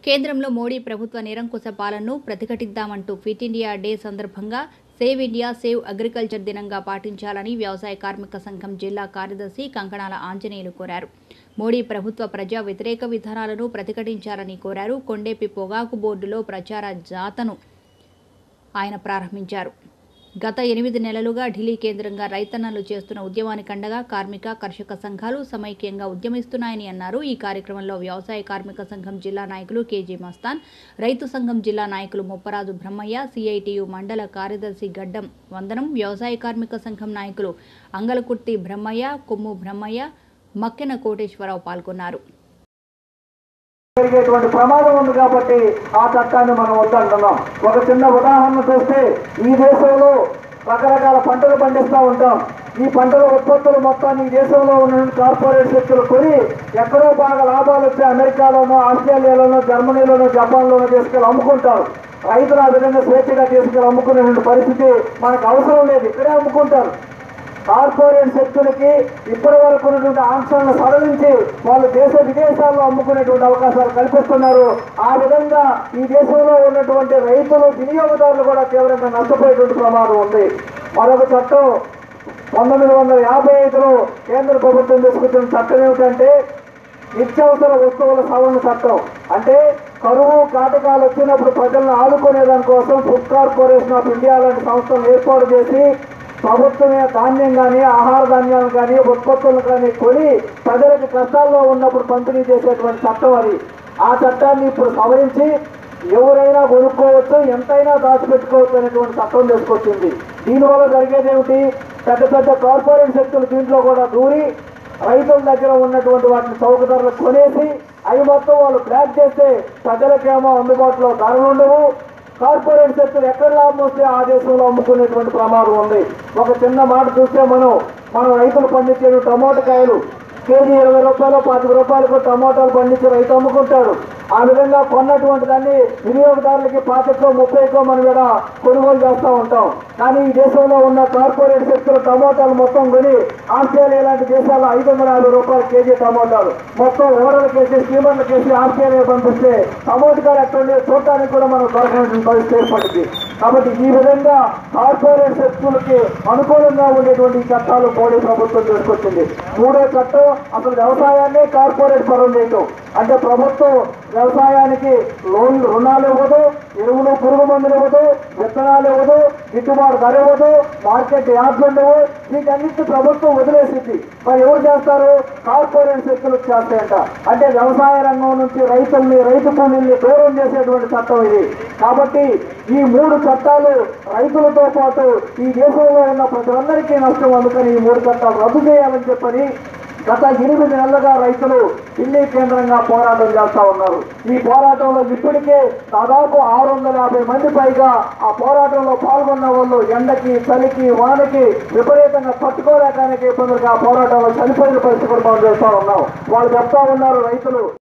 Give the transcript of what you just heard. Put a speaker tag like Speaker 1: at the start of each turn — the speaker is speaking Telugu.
Speaker 1: కేంద్రంలో మోడీ ప్రభుత్వ నిరంకుశ పాలనను ప్రతిఘటిద్దామంటూ ఫిట్ ఇండియా డే సందర్భంగా సేవ్ ఇండియా సేవ్ అగ్రికల్చర్ దినంగా పాటించాలని వ్యవసాయ కార్మిక సంఘం జిల్లా కార్యదర్శి కంకణాల ఆంజనేయులు కోరారు మోడీ ప్రభుత్వ ప్రజా వ్యతిరేక విధానాలను ప్రతిఘటించాలని కోరారు కొండేపి పొగాకు బోర్డులో ప్రచార జాతను ఆయన ప్రారంభించారు గత ఎనిమిది నెలలుగా ఢిల్లీ కేంద్రంగా రైతన్నలు చేస్తున్న ఉద్యమానికి అండగా కార్మిక కర్షక సంఘాలు సమైక్యంగా ఉద్యమిస్తున్నాయని అన్నారు ఈ కార్యక్రమంలో వ్యవసాయ కార్మిక సంఘం జిల్లా నాయకులు కేజీ మస్తాన్ రైతు సంఘం జిల్లా నాయకులు ముప్పరాజు బ్రహ్మయ్య సిఐటియు మండల కార్యదర్శి గడ్డం వందనం వ్యవసాయ కార్మిక సంఘం నాయకులు అంగలకుర్తి బ్రహ్మయ్య కొమ్ము బ్రహ్మయ్య మక్కెన కోటేశ్వరరావు పాల్గొన్నారు
Speaker 2: జరిగేటువంటి ప్రమాదం ఉంది కాబట్టి ఆ చట్టాన్ని మనం వద్దంటున్నాం ఒక చిన్న ఉదాహరణ చూస్తే ఈ దేశంలో రకరకాల పంటలు పండిస్తూ ఉంటాం ఈ పంటల ఉత్పత్తులు మొత్తాన్ని ఈ దేశంలో ఉన్న కార్పొరేట్ శక్తులు కొని ఎక్కడో బాగా లాభాలు వచ్చే అమెరికాలోనో ఆస్ట్రేలియాలోనో జర్మనీలోనో జపాన్లోనో తీసుకెళ్ళి అమ్ముకుంటారు రైతులు ఆ విధంగా స్వేచ్ఛగా తీసుకెళ్ళి అమ్ముకునేటువంటి పరిస్థితి మనకు అవసరం లేదు ఇక్కడే అమ్ముకుంటారు కార్పొరేట్ శక్తులకి ఇప్పటి వరకు ఉన్నటువంటి ఆంక్షలను సడలించి వాళ్ళు దేశ విదేశాల్లో అమ్ముకునేటువంటి అవకాశాలు కల్పిస్తున్నారు ఆ విధంగా ఈ దేశంలో ఉన్నటువంటి రైతులు వినియోగదారులు కూడా తీవ్రంగా నష్టపోయేటువంటి ప్రమాదం ఉంది మరొక చట్టం పంతొమ్మిది వందల యాభై ఐదులో కేంద్ర ప్రభుత్వం తీసుకొచ్చిన చట్టం ఏమిటంటే నిత్యావసర వస్తువుల సవరణ చట్టం అంటే కరువు కాటకాలు వచ్చినప్పుడు ప్రజలను ఆదుకునే దానికోసం ఫుడ్ కార్పొరేషన్ ఆఫ్ ఇండియా లాంటి సంస్థలను ఏర్పాటు చేసి ప్రభుత్వమే ధాన్యం కానీ ఆహార ధాన్యాలు కానీ ఉత్పత్తులు కానీ కొని ప్రజలకు కష్టాల్లో ఉన్నప్పుడు పంపిణీ చేసేటువంటి చట్టం అది ఆ చట్టాన్ని ఇప్పుడు సవరించి ఎవరైనా కొనుక్కోవచ్చు ఎంతైనా దాచిపెట్టుకోవచ్చు అనేటువంటి చట్టం తీసుకొచ్చింది దీనివల్ల జరిగేది ఏమిటి పెద్ద పెద్ద కార్పొరేట్ శక్తులు దీంట్లో కూడా దూరి రైతుల దగ్గర ఉన్నటువంటి వాటిని చౌక ధరలు కొనేసి అవి మొత్తం వాళ్ళు బ్లాక్ చేస్తే ప్రజలకేమో అందుబాటులో ధరలు ఉండవు కార్పొరేట్ శక్తులు ఎక్కడ లాభం వస్తే ఆ దేశంలో అమ్ముకునేటువంటి ప్రమాదం ఉంది ఒక చిన్న మాట చూస్తే మనం మనం రైతులు పండించే టమోటా కాయలు కేజీ ఇరవై రూపాయలు పాతిక రూపాయలకు టమోటాలు పండించి రైతు అమ్ముకుంటాడు ఆ విధంగా కొన్నటువంటి దాన్ని వినియోగదారులకి పాతికో ముప్పైకో మనం ఇక్కడ కొనుగోలు చేస్తూ ఉంటాం కానీ ఈ దేశంలో ఉన్న కార్పొరేట్ శక్తులు టమోటాలు మొత్తం కొని ఆస్ట్రేలియా లాంటి దేశాల్లో ఐదు వందల యాభై రూపాయలు కేజీ టమోటాలు మొత్తం ఓడలకు వేసి స్టీమర్లకు వేసి ఆస్ట్రేలియా పంపిస్తే టమోటాలు ఎక్కడ చూడటానికి కూడా మనం దొరకనటువంటి పరిస్థితి ఏర్పడింది కాబట్టి ఈ విధంగా కార్పొరేట్ శక్తులకి అనుకూలంగా ఉండేటువంటి ఈ చట్టాలు మోడీ ప్రభుత్వం తీసుకొచ్చింది మూడో చట్టం అసలు వ్యవసాయాన్నే కార్పొరేట్ పరం చేయటం అంటే ప్రభుత్వం వ్యవసాయానికి లోన్ రుణాలు ఇవ్వదు ఎరువులు పురుగు మందులు ఇవ్వదు విత్తనాలు ఇవ్వదు గిట్టుబాటు ధర ఇవ్వదు మార్కెట్ యార్డ్లు ఉండవు వీటన్నిటి ప్రభుత్వం వదిలేసింది మరి ఎవరు చేస్తారు కార్పొరేట్ శక్తులు చేస్తాయంట అంటే వ్యవసాయ రంగం నుంచి రైతుల్ని రైతు కూలీల్ని దూరం చేసేటువంటి చట్టం ఇది కాబట్టి ఈ మూడు చట్టాలు రైతులతో పాటు ఈ దేశంలో ఉన్న ప్రజలందరికీ నష్టం అందుకని ఈ మూడు చట్టాలు రద్దు చేయాలని చెప్పని గత ఎనిమిది నెలలుగా రైతులు ఢిల్లీ కేంద్రంగా పోరాటం చేస్తా ఉన్నారు ఈ పోరాటంలో ఇప్పటికే దాదాపు ఆరు వందల యాభై మంది పైగా ఆ పోరాటంలో పాల్గొన్న వాళ్ళు ఎండకి చలికి వానకి విపరీతంగా తట్టుకోలేక అనేక ఇబ్బందులుగా ఆ పోరాటంలో చనిపోయిన పరిస్థితి కూడా మనం చూస్తా ఉన్నాం వాళ్ళు చెప్తా ఉన్నారు రైతులు